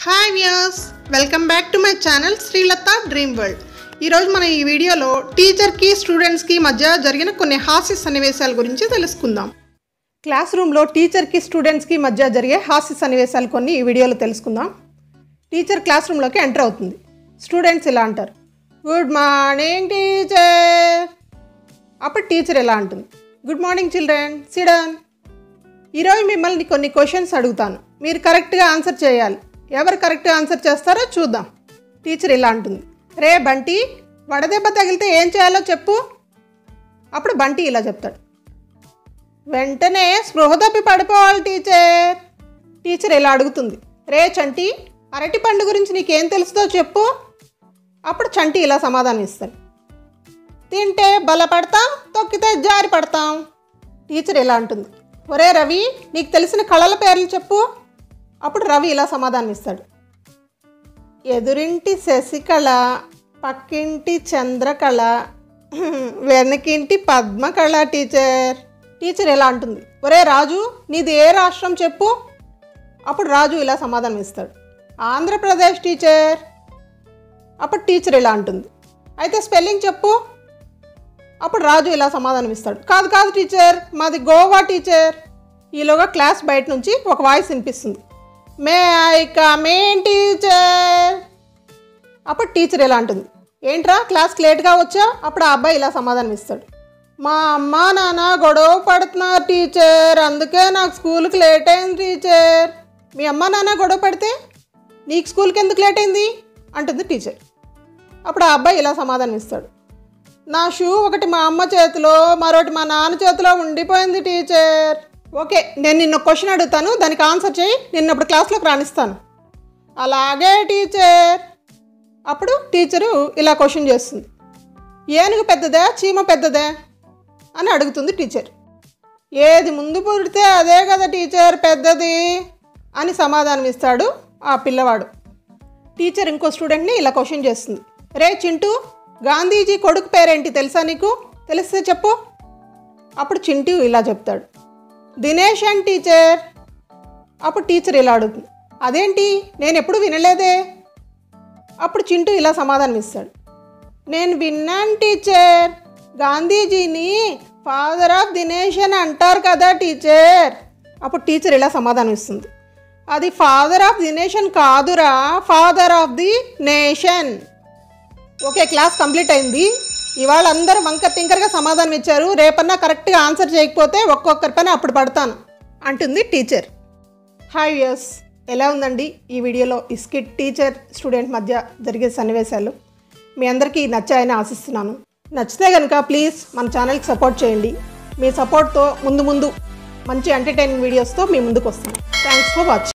hi views welcome back to my channel Srilatha Dream World ఈరోజు మనం ఈ వీడియోలో టీచర్కి స్టూడెంట్స్కి మధ్య జరిగిన కొన్ని హాస్య సన్నివేశాల గురించి తెలుసుకుందాం క్లాస్ రూమ్లో టీచర్కి స్టూడెంట్స్కి మధ్య జరిగే హాస్య సన్నివేశాలు కొన్ని ఈ వీడియోలో తెలుసుకుందాం టీచర్ క్లాస్ రూమ్లోకి ఎంటర్ అవుతుంది స్టూడెంట్స్ ఇలా అంటారు గుడ్ మార్నింగ్ టీచర్ అప్పుడు టీచర్ ఎలా అంటుంది గుడ్ మార్నింగ్ చిల్డ్రన్ సిడన్ ఈరోజు మిమ్మల్ని కొన్ని క్వశ్చన్స్ అడుగుతాను మీరు కరెక్ట్గా ఆన్సర్ చేయాలి ఎవరు కరెక్ట్గా ఆన్సర్ చేస్తారో చూద్దాం టీచర్ ఇలా అంటుంది రే బంటి వడదెబ్బ తగిలితే ఏం చేయాలో చెప్పు అప్పుడు బంటి ఇలా చెప్తాడు వెంటనే స్పృహ తప్పి పడిపోవాలి టీచర్ టీచర్ ఇలా అడుగుతుంది రే చంటి అరటి పండు గురించి నీకేం తెలుస్తుందో చెప్పు అప్పుడు చంటి ఇలా సమాధానం ఇస్తాడు తింటే బలపడతాం తొక్కితే జారి పడతాం టీచర్ ఇలా అంటుంది ఒరే రవి నీకు తెలిసిన కళల పేర్లు చెప్పు అప్పుడు రవి ఇలా సమాధానం ఇస్తాడు ఎదురింటి శశికళ పక్కింటి చంద్రకళ వెనకింటి పద్మకళ టీచర్ టీచర్ ఎలా అంటుంది ఒరే రాజు నీది ఏ రాష్ట్రం చెప్పు అప్పుడు రాజు ఇలా సమాధానం ఇస్తాడు ఆంధ్రప్రదేశ్ టీచర్ అప్పుడు టీచర్ ఇలా అంటుంది అయితే స్పెల్లింగ్ చెప్పు అప్పుడు రాజు ఇలా సమాధానం ఇస్తాడు కాదు కాదు టీచర్ మాది గోవా టీచర్ ఈలోగా క్లాస్ బయట నుంచి ఒక వాయిస్ వినిపిస్తుంది మే ఐ కమేన్ టీచర్ అప్పుడు టీచర్ ఇలా అంటుంది ఏంట్రా క్లాస్కి లేట్గా వచ్చా అప్పుడు ఆ అబ్బాయి ఇలా సమాధానం ఇస్తాడు మా అమ్మ నాన్న గొడవ పడుతున్నారు టీచర్ అందుకే నాకు స్కూల్కి లేట్ అయింది టీచర్ మీ అమ్మ నాన్న గొడవ పడితే నీకు స్కూల్కి ఎందుకు లేట్ అయింది అంటుంది టీచర్ అప్పుడు ఆ అబ్బాయి ఇలా సమాధానం ఇస్తాడు నా షూ ఒకటి మా అమ్మ చేతిలో మరొకటి మా నాన్న చేతిలో ఉండిపోయింది టీచర్ ఓకే నేను నిన్న క్వశ్చన్ అడుగుతాను దానికి ఆన్సర్ చేయి నిన్నప్పుడు క్లాస్లోకి రాణిస్తాను అలాగే టీచర్ అప్పుడు టీచరు ఇలా క్వశ్చన్ చేస్తుంది ఏనుగు పెద్దదే చీమ పెద్దదే అని అడుగుతుంది టీచర్ ఏది ముందు పుడితే అదే కదా టీచర్ పెద్దది అని సమాధానం ఇస్తాడు ఆ పిల్లవాడు టీచర్ ఇంకో స్టూడెంట్ని ఇలా క్వశ్చన్ చేస్తుంది రే చింటూ గాంధీజీ కొడుకు పేరేంటి తెలుసా నీకు తెలిస్తే చెప్పు అప్పుడు చింటూ ఇలా చెప్తాడు దినేష్ అండ్ టీచర్ అప్పుడు టీచర్ ఇలా అడుగుతుంది అదేంటి నేను ఎప్పుడు వినలేదే అప్పుడు చింటూ ఇలా సమాధానం ఇస్తాడు నేను విన్నాను టీచర్ గాంధీజీని ఫాదర్ ఆఫ్ ది నేషన్ అంటారు కదా టీచర్ అప్పుడు టీచర్ ఇలా సమాధానం ఇస్తుంది అది ఫాదర్ ఆఫ్ ది నేషన్ కాదురా father of the nation okay class complete అయింది ఇవాళ అందరూ వంకర్ టింకర్గా సమాధానం ఇచ్చారు రేపన్నా కరెక్ట్గా ఆన్సర్ చేయకపోతే ఒక్కొక్కరి పైన అప్పుడు పడతాను అంటుంది టీచర్ హాయ్ యస్ ఎలా ఉందండి ఈ వీడియోలో ఈ స్కిట్ టీచర్ స్టూడెంట్ మధ్య జరిగే సన్నివేశాలు మీ అందరికీ నచ్చాయని ఆశిస్తున్నాను నచ్చితే కనుక ప్లీజ్ మన ఛానల్కి సపోర్ట్ చేయండి మీ సపోర్ట్తో ముందు ముందు మంచి ఎంటర్టైనింగ్ వీడియోస్తో మీ ముందుకు వస్తాను థ్యాంక్స్ ఫర్ వాచింగ్